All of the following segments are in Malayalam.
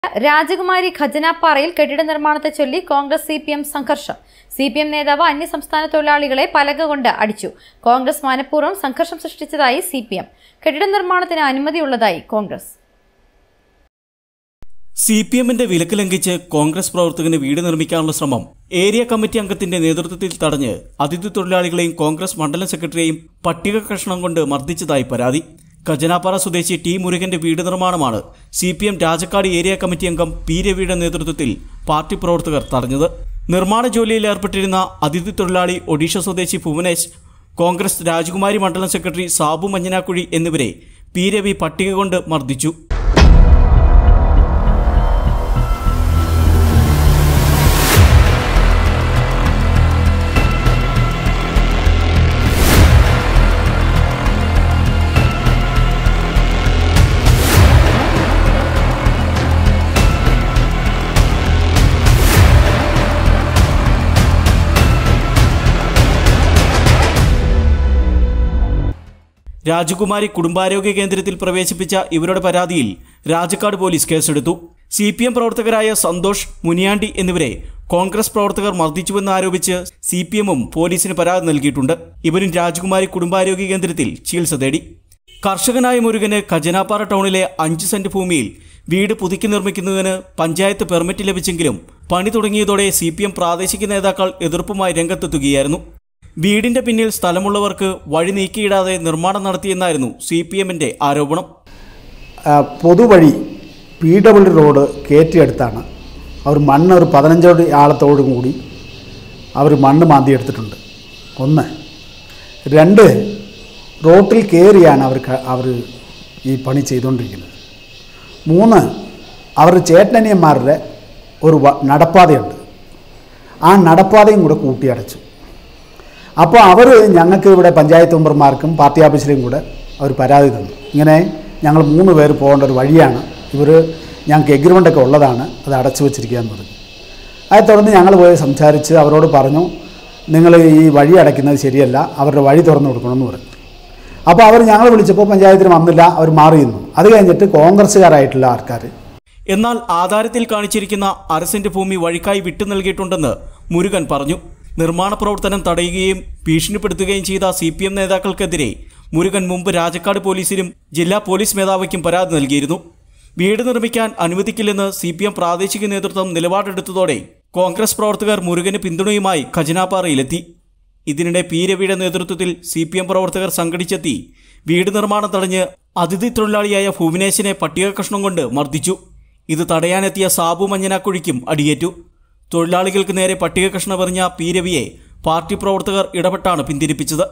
രാജകുമാരി ഖജനാപ്പാറയിൽ കെട്ടിട നിർമ്മാണത്തെ ചൊല്ലി കോൺഗ്രസ് സി പി എം സംഘർഷം സി പി എം നേതാവ് അന്യസംസ്ഥാന തൊഴിലാളികളെ പലക കൊണ്ട് അടിച്ചു കോൺഗ്രസ് മനഃപൂർവ്വം സംഘർഷം സൃഷ്ടിച്ചതായി സി പി എം കെട്ടിട നിർമ്മാണത്തിന് അനുമതിയുള്ളതായി കോൺഗ്രസ് സി പി എമ്മിന്റെ വിലക്ക് ലംഘിച്ച് കോൺഗ്രസ് പ്രവർത്തകന് വീട് നിർമ്മിക്കാനുള്ള ശ്രമം ഏരിയ കമ്മിറ്റി അംഗത്തിന്റെ നേതൃത്വത്തിൽ തടഞ്ഞ് അതിഥി തൊഴിലാളികളെയും കോൺഗ്രസ് മണ്ഡലം സെക്രട്ടറിയെയും പട്ടിക കഷണം കൊണ്ട് മർദ്ദിച്ചതായി പരാതി ഖജനാപ്പാറ സ്വദേശി ടി മുരുകന്റെ വീട് നിർമ്മാണമാണ് C P M Rajakkad area committee അംഗം പി രവിയുടെ നേതൃത്വത്തിൽ പാർട്ടി പ്രവർത്തകർ തടഞ്ഞത് നിർമ്മാണ ജോലിയിൽ ഏർപ്പെട്ടിരുന്ന അതിഥി തൊഴിലാളി ഒഡീഷ സ്വദേശി ഭുവനേഷ് കോൺഗ്രസ് രാജകുമാരി മണ്ഡലം സെക്രട്ടറി സാബു മഞ്ഞനാക്കുഴി എന്നിവരെ പി രവി പട്ടിക കൊണ്ട് മർദ്ദിച്ചു രാജകുമാരി കുടുംബാരോഗ്യ കേന്ദ്രത്തിൽ പ്രവേശിപ്പിച്ച ഇവരുടെ പരാതിയിൽ രാജക്കാട് പോലീസ് കേസെടുത്തു സി പി എം പ്രവർത്തകരായ സന്തോഷ് മുനിയാണ്ടി എന്നിവരെ കോൺഗ്രസ് പ്രവർത്തകർ മർദ്ദിച്ചുവെന്ന് ആരോപിച്ച് സി പി എമ്മും പോലീസിന് പരാതി നൽകിയിട്ടുണ്ട് ഇവരും രാജകുമാരി കുടുംബാരോഗ്യ കേന്ദ്രത്തിൽ ചികിത്സ തേടി കർഷകനായ മുരുകന് ഖജനാപ്പാറ ടൗണിലെ അഞ്ച് സെന്റ് ഭൂമിയിൽ വീട് പുതുക്കി നിർമ്മിക്കുന്നതിന് പഞ്ചായത്ത് പെർമിറ്റ് ലഭിച്ചെങ്കിലും പണി തുടങ്ങിയതോടെ സി പി എം പ്രാദേശിക നേതാക്കൾ എതിർപ്പുമായി രംഗത്തെത്തുകയായിരുന്നു വീടിന്റെ പിന്നിൽ സ്ഥലമുള്ളവർക്ക് വഴി നീക്കിയിടാതെ നിർമ്മാണം നടത്തിയെന്നായിരുന്നു സി പി എമ്മിന്റെ ആരോപണം ആ, പൊതുവഴി പി ഡബ്ല്യു റോഡ് കയറ്റിയെടുത്താണ് അവർ മണ്ണ് ഒരു പതിനഞ്ചോട് ആളത്തോടും കൂടി അവർ മണ്ണ് മാന്തി എടുത്തിട്ടുണ്ട് ഒന്ന് രണ്ട് റോട്ടിൽ കയറിയാണ് അവർ ക- അവർ ഈ പണി ചെയ്തുകൊണ്ടിരിക്കുന്നത് മൂന്ന് അവർ ചേട്ടനിയന്മാരുടെ ഒരു വ- നടപ്പാതയുണ്ട് ആ നടപ്പാതയും കൂടെ കൂട്ടിയടച്ചു അപ്പോൾ അവർ ഞങ്ങൾക്ക് ഇവിടെ പഞ്ചായത്ത് മെമ്പർമാർക്കും പാർട്ടി ഓഫീസിലും കൂടെ അവർ പരാതി തന്നു ഇങ്ങനെ ഞങ്ങൾ മൂന്ന് പേര് പോകേണ്ട ഒരു വഴിയാണ് ഇവർ ഞങ്ങൾക്ക് എഗ്രിമെൻ്റൊക്കെ ഉള്ളതാണ് അത് അടച്ചു വെച്ചിരിക്കുകയെന്ന് പറഞ്ഞു അത് തുടർന്ന് ഞങ്ങൾ പോയി സംസാരിച്ച് അവരോട് പറഞ്ഞു നിങ്ങൾ ഈ വഴി അടയ്ക്കുന്നത് ശരിയല്ല അവരുടെ വഴി തുറന്നു കൊടുക്കണമെന്ന് പറഞ്ഞു അപ്പോൾ അവർ ഞങ്ങൾ വിളിച്ചപ്പോൾ പഞ്ചായത്തിന് വന്നില്ല അവർ മാറി നിന്നു അത് കഴിഞ്ഞിട്ട് കോൺഗ്രസ്സുകാരായിട്ടുള്ള ആൾക്കാർ എന്നാൽ ആധാരത്തിൽ കാണിച്ചിരിക്കുന്ന അരസെന്റ് ഭൂമി വഴിക്കായി വിട്ടു നൽകിയിട്ടുണ്ടെന്ന് മുരുകൻ പറഞ്ഞു നിർമ്മാണ പ്രവർത്തനം തടയുകയും ഭീഷണിപ്പെടുത്തുകയും ചെയ്ത സി പി എം നേതാക്കൾക്കെതിരെ മുരുകൻ മുമ്പ് രാജക്കാട് പോലീസിലും ജില്ലാ പോലീസ് മേധാവിക്കും പരാതി നൽകിയിരുന്നു വീട് നിർമ്മിക്കാൻ അനുവദിക്കില്ലെന്ന് സി പി എം പ്രാദേശിക നേതൃത്വം നിലപാടെടുത്തതോടെ കോൺഗ്രസ് പ്രവർത്തകർ മുരുകന് പിന്തുണയുമായി ഖജനാപ്പാറയിലെത്തി ഇതിനിടെ പി രവിയുടെ നേതൃത്വത്തിൽ സി പി എം പ്രവർത്തകർ സംഘടിച്ചെത്തി വീട് നിർമ്മാണം തടഞ്ഞ് അതിഥി തൊഴിലാളിയായ ഭുവനേശിനെ പട്ടിക കഷ്ണം കൊണ്ട് മർദ്ദിച്ചു ഇത് തടയാനെത്തിയ സാബു മഞ്ഞനാക്കുഴിക്കും അടിയേറ്റു തൊഴിലാളികൾക്ക് നേരെ പട്ടിക കഷ്ണം എറിഞ്ഞ പി രവിയെ പാർട്ടി പ്രവർത്തകർ ഇടപെട്ടാണ് പിന്തിരിപ്പിച്ചത്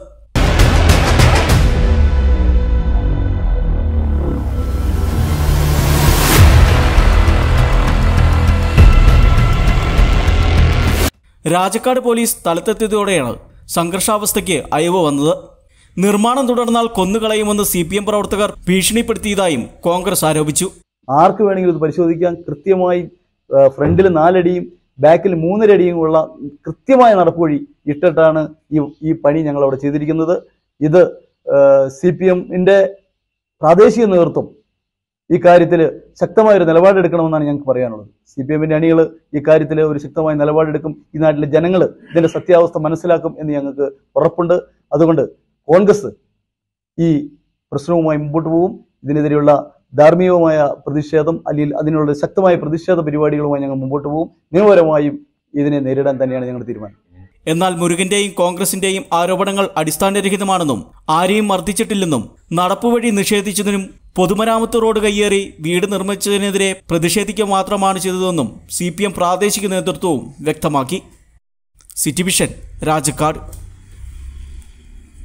രാജക്കാട് പോലീസ് സ്ഥലത്തെത്തിയതോടെയാണ് സംഘർഷാവസ്ഥയ്ക്ക് അയവ് വന്നത് നിർമ്മാണം തുടർന്നാൽ കൊന്നുകളയുമെന്ന് സി പി എം പ്രവർത്തകർ ഭീഷണിപ്പെടുത്തിയതായും കോൺഗ്രസ് ആരോപിച്ചു ആർക്ക് വേണമെങ്കിലും ഇത് പരിശോധിക്കാം കൃത്യമായി ഫ്രണ്ടിൽ നാലടിയും ബാക്കിൽ മൂന്നര അടിയും ഉള്ള കൃത്യമായ നടപ്പുവഴി ഇട്ടിട്ടാണ് ഈ ഈ പണി ഞങ്ങൾ അവിടെ ചെയ്തിരിക്കുന്നത് ഇത് സി പി എമ്മിന്റെ പ്രാദേശിക നേതൃത്വം ഈ കാര്യത്തിൽ ശക്തമായ ഒരു നിലപാടെടുക്കണമെന്നാണ് ഞങ്ങൾക്ക് പറയാനുള്ളത് സി പി എമ്മിന്റെ അണികൾ ഈ കാര്യത്തിൽ ഒരു ശക്തമായ നിലപാടെടുക്കും ഈ നാട്ടിലെ ജനങ്ങൾ ഇതിന്റെ സത്യാവസ്ഥ മനസ്സിലാക്കും എന്ന് ഞങ്ങൾക്ക് ഉറപ്പുണ്ട് അതുകൊണ്ട് കോൺഗ്രസ് ഈ പ്രശ്നവുമായി മുമ്പോട്ട് പോകും ഇതിനെതിരെയുള്ള ധാർമ്മികമായ പ്രതിഷേധം അല്ലെങ്കിൽ അതിനുള്ള ശക്തമായ പ്രതിഷേധ പരിപാടികളുമായി ഞങ്ങൾ മുമ്പോട്ട് പോകും നിയമപരമായും ഇതിനെ നേരിടാൻ തന്നെയാണ് ഞങ്ങളുടെ തീരുമാനം എന്നാൽ മുരുകന്റെയും കോൺഗ്രസിന്റെയും ആരോപണങ്ങൾ അടിസ്ഥാനരഹിതമാണെന്നും ആരെയും മർദ്ദിച്ചിട്ടില്ലെന്നും നടപ്പുവഴി നിഷേധിച്ചതിനും പൊതുമരാമത്ത് റോഡ് കയ്യേറി വീട് നിർമ്മിച്ചതിനെതിരെ പ്രതിഷേധിക്കുക മാത്രമാണ് ചെയ്തതെന്നും സി പ്രാദേശിക നേതൃത്വവും വ്യക്തമാക്കി സിറ്റി വിഷൻ രാജക്കാട്